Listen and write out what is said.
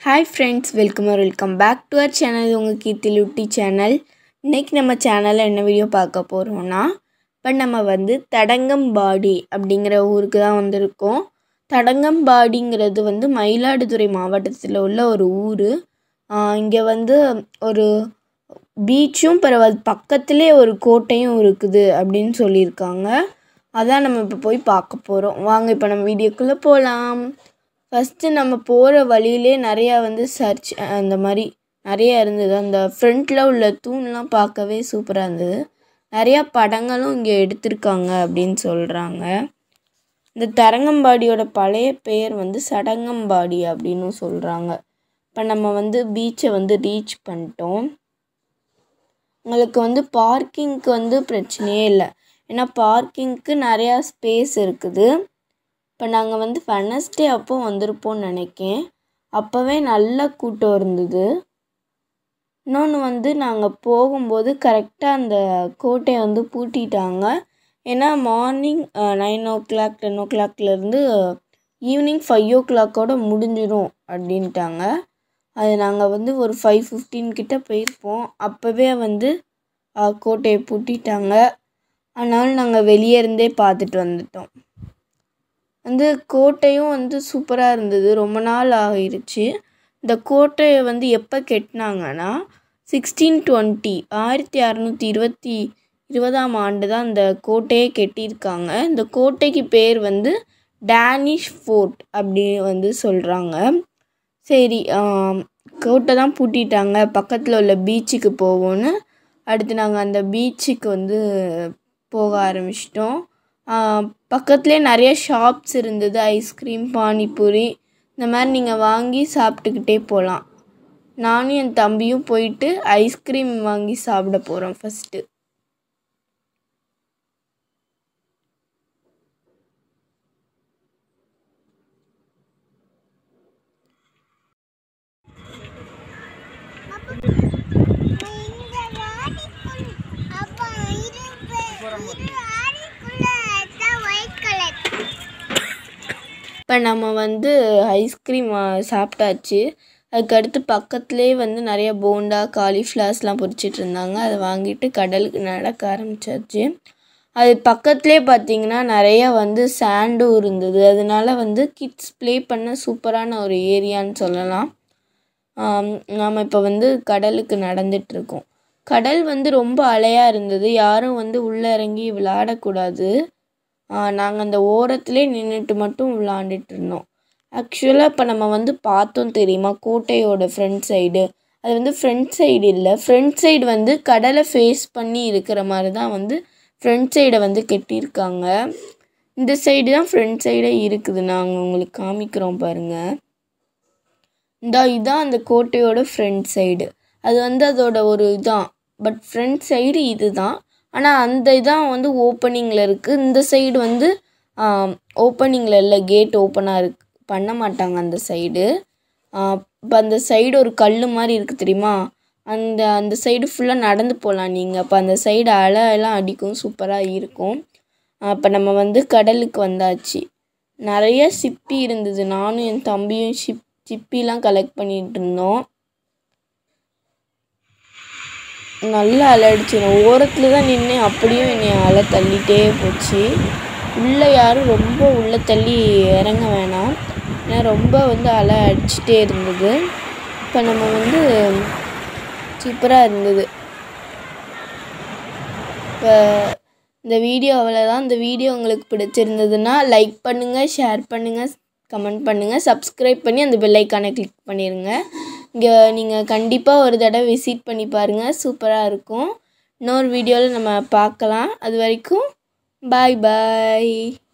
hi friends welcome are welcome back to our channel உங்கள் Keerthi லுட்டி channel இன்றைக்கி நம்ம சேனலில் என்ன வீடியோ பார்க்க போகிறோம்னா இப்போ நம்ம வந்து தடங்கம்பாடி அப்படிங்கிற ஊருக்கு தான் வந்திருக்கோம் தடங்கம்பாடிங்கிறது வந்து மயிலாடுதுறை மாவட்டத்தில் உள்ள ஒரு ஊர் இங்கே வந்து ஒரு பீச்சும் பிறகு அது பக்கத்துலேயே ஒரு கோட்டையும் இருக்குது அப்படின்னு சொல்லியிருக்காங்க அதான் நம்ம இப்போ போய் பார்க்க போகிறோம் வாங்க இப்போ நம்ம வீடியோக்குள்ளே போகலாம் ஃபஸ்ட்டு நம்ம போகிற வழியிலே நிறையா வந்து சர்ச் அந்த மாதிரி நிறையா இருந்தது அந்த ஃப்ரண்ட்டில் உள்ள தூண்லாம் பார்க்கவே சூப்பராக இருந்தது நிறையா படங்களும் இங்கே எடுத்திருக்காங்க அப்படின்னு சொல்கிறாங்க இந்த தரங்கம்பாடியோட பழைய பெயர் வந்து சடங்கம்பாடி அப்படின்னு சொல்கிறாங்க இப்போ நம்ம வந்து பீச்சை வந்து ரீச் பண்ணிட்டோம் உங்களுக்கு வந்து பார்க்கிங்க்கு வந்து பிரச்சனையே இல்லை ஏன்னா பார்க்கிங்க்கு நிறையா ஸ்பேஸ் இருக்குது இப்போ நாங்கள் வந்து வெனஸ்டே அப்போ வந்திருப்போம்னு நினைக்கேன் அப்போவே நல்ல கூட்டம் இருந்தது இன்னொன்று வந்து நாங்கள் போகும்போது கரெக்டாக அந்த கோட்டையை வந்து பூட்டிட்டாங்க ஏன்னா morning nine o'clock ten ஓ கிளாக்லேருந்து ஈவினிங் ஃபைவ் ஓ கிளாக்கோட முடிஞ்சிடும் அப்படின்ட்டாங்க அது நாங்கள் வந்து ஒரு ஃபைவ் ஃபிஃப்டீன் கிட்ட போயிருப்போம் அப்போவே வந்து கோட்டையை பூட்டிட்டாங்க அதனால் நாங்கள் வெளியே இருந்தே பார்த்துட்டு வந்துட்டோம் வந்து கோட்டையும் வந்து சூப்பராக இருந்தது ரொம்ப நாள் ஆகிருச்சு இந்த கோட்டையை வந்து எப்போ கெட்டினாங்கன்னா சிக்ஸ்டீன் டுவெண்ட்டி ஆயிரத்தி அறநூற்றி இருபத்தி இருபதாம் ஆண்டு தான் இந்த கோட்டையை கெட்டியிருக்காங்க இந்த கோட்டைக்கு பேர் வந்து டேனிஷ் ஃபோர்ட் அப்படி வந்து சொல்கிறாங்க சரி கோட்டை தான் பூட்டிட்டாங்க பக்கத்தில் உள்ள பீச்சுக்கு போவோன்னு அடுத்து நாங்கள் அந்த பீச்சுக்கு வந்து போக ஆரம்பிச்சிட்டோம் பக்கத்துலேயே நிறைய ஷாப்ஸ் இருந்தது ஐஸ்கிரீம் பானிபூரி இந்த மாதிரி நீங்கள் வாங்கி சாப்பிட்டுக்கிட்டே போகலாம் நானும் என் தம்பியும் போயிட்டு ஐஸ்கிரீம் வாங்கி சாப்பிட போகிறோம் ஃபஸ்ட்டு இப்போ நம்ம வந்து ஐஸ்கிரீம் சாப்பிட்டாச்சு அதுக்கடுத்து பக்கத்துலேயே வந்து நிறைய போண்டா காலிஃப்ளவர்ஸ்லாம் பொரிச்சிட்டு இருந்தாங்க அதை வாங்கிட்டு கடலுக்கு நடக்க ஆரம்பிச்சாச்சு அது பக்கத்துலேயே பார்த்தீங்கன்னா நிறைய வந்து சாண்டும் இருந்தது அதனால வந்து கிட்ஸ் ப்ளே பண்ண சூப்பரான ஒரு ஏரியான்னு சொல்லலாம் நாம் இப்போ வந்து கடலுக்கு நடந்துகிட்ருக்கோம் கடல் வந்து ரொம்ப அலையாக இருந்தது யாரும் வந்து உள்ளே இறங்கி விளையாடக்கூடாது நாங்கள் அந்த ஓரத்துலேயே நின்றுட்டு மட்டும் விளாண்டுட்டு இருந்தோம் ஆக்சுவலாக இப்போ நம்ம வந்து பார்த்தோம் தெரியுமா கோட்டையோட ஃப்ரண்ட் சைடு அது வந்து ஃப்ரண்ட் சைடு இல்லை ஃப்ரண்ட் சைடு வந்து கடலை ஃபேஸ் பண்ணி இருக்கிற மாதிரி தான் வந்து ஃப்ரண்ட் சைடை வந்து கெட்டியிருக்காங்க இந்த சைடு தான் ஃப்ரண்ட் சைடே இருக்குது நாங்கள் உங்களுக்கு காமிக்கிறோம் பாருங்கள் இந்த இதான் அந்த கோட்டையோட ஃப்ரண்ட் சைடு அது வந்து அதோட ஒரு இதான் பட் ஃப்ரண்ட் சைடு இது தான் ஆனால் அந்த இதான் வந்து ஓப்பனிங்கில் இருக்குது இந்த சைடு வந்து ஓப்பனிங்கில் இல்லை கேட் ஓப்பனாக இருக்கு பண்ண மாட்டாங்க அந்த சைடு இப்போ அந்த சைடு ஒரு கல் மாதிரி இருக்குது தெரியுமா அந்த அந்த சைடு ஃபுல்லாக நடந்து போகலாம் நீங்கள் அப்போ அந்த சைடு அலை எல்லாம் அடிக்கும் சூப்பராக இருக்கும் அப்போ நம்ம வந்து கடலுக்கு வந்தாச்சு நிறைய சிப்பி இருந்தது நானும் என் தம்பியும் சிப் சிப்பிலாம் கலெக்ட் பண்ணிகிட்டு இருந்தோம் நல்லா அலை அடிச்சு நான் ஓரத்தில் தான் நின்று அப்படியும் என்னை அலை தள்ளிட்டே போச்சு உள்ளே யாரும் ரொம்ப உள்ளே தள்ளி இறங்க வேணாம் ஏன்னா ரொம்ப வந்து அலை அடிச்சுட்டே இருந்தது இப்போ நம்ம வந்து சூப்பராக இருந்தது இப்போ இந்த வீடியோ அவ்வளோதான் இந்த வீடியோ உங்களுக்கு பிடிச்சிருந்ததுன்னா லைக் பண்ணுங்கள் ஷேர் பண்ணுங்கள் கமெண்ட் பண்ணுங்கள் சப்ஸ்கிரைப் பண்ணி அந்த பெல்லைக்கானை கிளிக் பண்ணிடுங்க இங்கே நீங்கள் கண்டிப்பாக ஒரு தடவை விசிட் பண்ணி பாருங்கள் சூப்பராக இருக்கும் இன்னொரு வீடியோவில் நம்ம பார்க்கலாம் அது வரைக்கும் பாய் பாய்